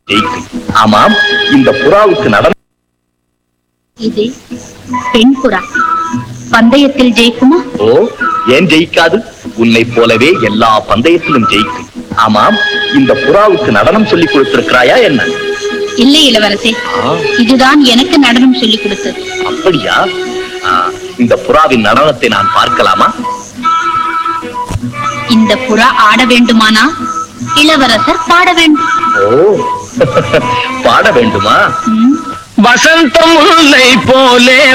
ஜெயிக்கும் ஆமாம் இந்த புறாவுக்கு நடனம் இது பெண் புறா பந்தயத்தில் ஜெயிக்குமா ஓ ஏன் ஜெயிக்காது உன்னை போலவே எல்லா பந்தயத்திலும் ஜெயிக்கும் ஆமாம் இந்த புறாவுக்கு நடனம் சொல்லிக் கொடுத்திருக்கிறாயா என்ன இல்லை இளவரசே ஆ, இதுதான் எனக்கு நடனம் சொல்லிக் கொடுத்தது அப்படியா ஆ, இந்த புறாவின் நடனத்தை நான் பார்க்கலாமா இந்த புறா ஆட வேண்டுமானா இளவரசர் பாட வேண்டும் ஓ பாட வேண்டுமா ம், வசந்தம் முல்லை போலே